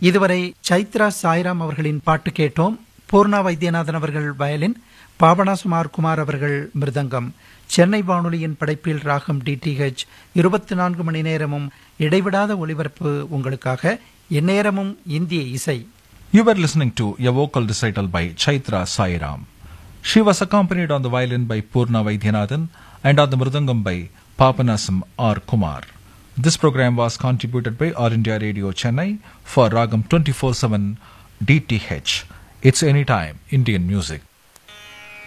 இதுவரை சைத்ரா சாய்ராம் அவர்களின் பாட்டு கேட்டோம் பூர்ணா வைத்தியநாதன் அவர்கள் வயலின் பாபனா சுமார் குமார் அவர்கள் மிருதங்கம் சென்னை வானொலியின் படைப்பில் ராகம் டிடிஹெச் இருபத்தி நான்கு மணி நேரமும் இடைவிடாத ஒலிபரப்பு உங்களுக்காக எந்நேரமும் இந்திய இசை You were listening to a vocal recital by Chaitra Sairam. She was accompanied on the violin by Purna Vaidyanathan and on the mridangam by Papanasam R. Kumar. This program was contributed by All India Radio Chennai for Ragam 24-7 DTH. It's anytime Indian music.